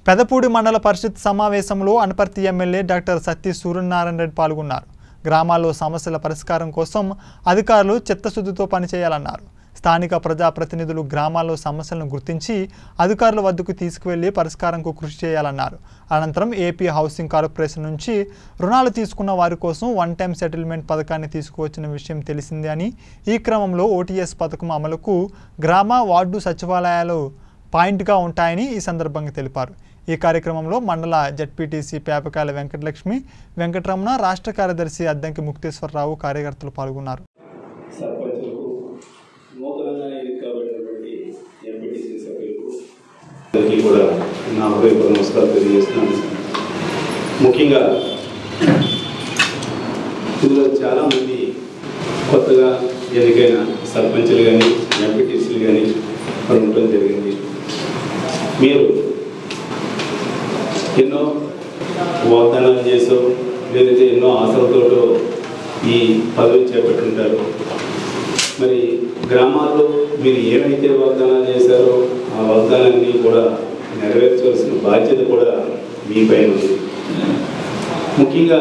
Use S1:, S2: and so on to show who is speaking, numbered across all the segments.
S1: పెదపూడి మండల పరిషత్ సమావేశంలో అనపర్తి ఎమ్మెల్యే డాక్టర్ సత్తి సూర్యనారాయణ రెడ్డి పాల్గొన్నారు గ్రామాల్లో సమస్యల పరిష్కారం కోసం అధికారులు చిత్తశుద్ధితో పనిచేయాలన్నారు స్థానిక ప్రజాప్రతినిధులు గ్రామాల్లో సమస్యలను గుర్తించి అధికారుల వద్దకు తీసుకువెళ్లి పరిష్కారంకు కృషి చేయాలన్నారు అనంతరం ఏపీ హౌసింగ్ కార్పొరేషన్ నుంచి రుణాలు తీసుకున్న వారి కోసం వన్ టైం సెటిల్మెంట్ పథకాన్ని తీసుకువచ్చిన విషయం తెలిసిందే అని ఈ క్రమంలో ఓటీఎస్ పథకం అమలుకు గ్రామ వార్డు సచివాలయాలు పాయింట్గా ఉంటాయని ఈ సందర్భంగా తెలిపారు ఈ కార్యక్రమంలో మండల జడ్పీటీసీ పేపకాయల వెంకటలక్ష్మి వెంకటరమణ రాష్ట్ర కార్యదర్శి అద్దంకి ముక్తేశ్వరరావు కార్యకర్తలు పాల్గొన్నారు
S2: సర్పంచులకు నూతనంగా ఎన్నికబడినటువంటి ఎంపీటీసీ సభ్యులకు అందరికీ కూడా నా హృదయపూర్వక నమస్కారం తెలియజేస్తున్నాను ముఖ్యంగా ఇందులో చాలామంది కొత్తగా ఎన్నికైన సర్పంచులు కానీ ఎంపీటీసీలు కానీ మరి ఉండటం జరిగింది మీరు ఎన్నో వాగ్దానాలు చేసో లేదంటే ఎన్నో ఆశలతోటో ఈ పదవి చేపట్టుంటారు మరి గ్రామాల్లో మీరు ఏమైతే వాగ్దానాలు చేశారో ఆ వాగ్దానాన్ని కూడా నెరవేర్చవలసిన బాధ్యత కూడా మీ పైన ఉంది ముఖ్యంగా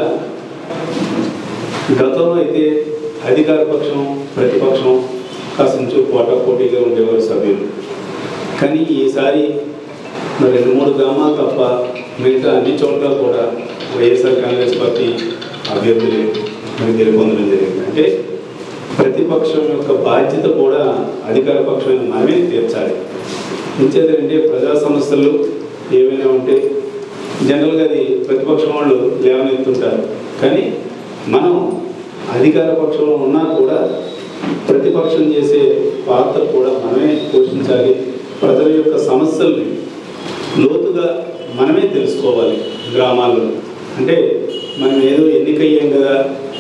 S2: గతంలో అయితే అధికార పక్షం ప్రతిపక్షం కాసించు పోటా పోటీగా ఉండేవారు సభ్యులు కానీ ఈసారి మరి రెండు మూడు గ్రామాలు తప్ప మిగతా అన్ని చోట్ల కూడా వైఎస్ఆర్ కాంగ్రెస్ పార్టీ అభ్యర్థులే మరి గెలుపొందడం జరిగింది అంటే ప్రతిపక్షం యొక్క బాధ్యత కూడా అధికార పక్షమైన మనమే తీర్చాలి ఇంచేదంటే ప్రజా సమస్యలు ఏమైనా ఉంటే జనరల్గా అది ప్రతిపక్షం వాళ్ళు లేవనెత్తుంటారు కానీ మనం అధికార పక్షంలో ఉన్నా కూడా ప్రతిపక్షం చేసే పాత్ర కూడా మనమే పోషించాలి ప్రజల యొక్క సమస్యల్ని లోతుగా మనమే తెలుసుకోవాలి గ్రామాల్లో అంటే మనం ఏదో ఎన్నికయ్యాం కదా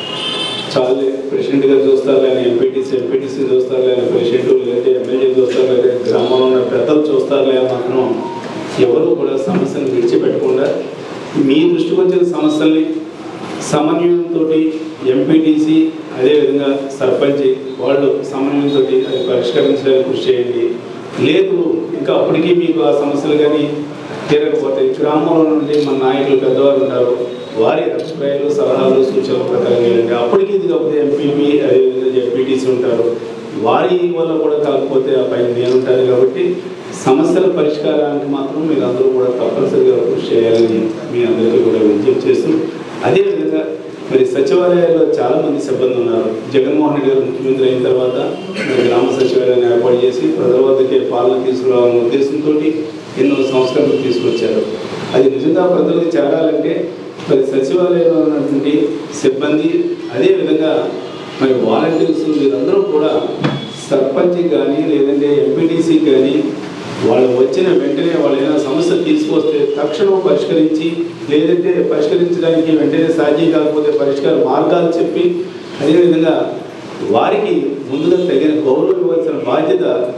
S2: చాలే ప్రెసిడెంట్ గారు చూస్తారు కానీ ఎంపీటీసీ ఎంపీటీసీ చూస్తారు కానీ ప్రెసిడెంట్ లేదంటే ఎమ్మెల్యే చూస్తారు లేదా గ్రామంలో ఉన్న పెద్దలు చూస్తారు లేదా మాత్రం ఎవరు కూడా సమస్యను విడిచిపెట్టకుండా మీ దృష్టికి వచ్చిన సమస్యల్ని సమన్వయంతో ఎంపీటీసీ అదేవిధంగా సర్పంచ్ వాళ్ళు సమన్వయంతో అది పరిష్కరించడానికి కృషి చేయండి లేదు ఇంకా అప్పటికీ మీకు ఆ సమస్యలు కానీ తీరకపోతే గ్రామంలో నుండి మన నాయకులు పెద్దవారు ఉంటారు వారి అభిప్రాయాలు సలహాలు సూచనల ప్రకారం వెళ్ళండి అప్పటికి ఇది కాకపోతే ఎంపీపీ అదేవిధంగా ఎంపీటీసీ ఉంటారు వారి వల్ల కూడా కాకపోతే ఆ పైన నేను ఉంటాను కాబట్టి సమస్యల పరిష్కారానికి మాత్రం మీరు అందరూ కూడా తప్పనిసరిగా కృషి చేయాలని మీ అందరికీ కూడా విజ్ఞప్తి చేస్తూ అదేవిధంగా మరి సచివాలయాల్లో చాలా మంది సిబ్బంది ఉన్నారు జగన్మోహన్ రెడ్డి గారు ముఖ్యమంత్రి అయిన తర్వాత మరి గ్రామ సచివాలయాన్ని ఏర్పాటు చేసి ప్రజల వద్దకే పాలన తీసుకురావాలనే ఉద్దేశంతో ఎన్నో సంస్కరణలు తీసుకొచ్చారు అది నిజంగా ప్రజలకు చేరాలంటే మరి సచివాలయంలో ఉన్నటువంటి సిబ్బంది అదేవిధంగా మరి వాలంటీర్స్ వీరందరూ కూడా సర్పంచ్కి కానీ లేదంటే ఎంపీటీసీకి కానీ వాళ్ళు వచ్చిన వెంటనే వాళ్ళు ఏదైనా సమస్య తీసుకొస్తే తక్షణం పరిష్కరించి లేదంటే పరిష్కరించడానికి వెంటనే సాధ్యం కాకపోతే పరిష్కార మార్గాలు చెప్పి అదేవిధంగా వారికి ముందుగా తగిన గౌరవం ఇవ్వాల్సిన బాధ్యత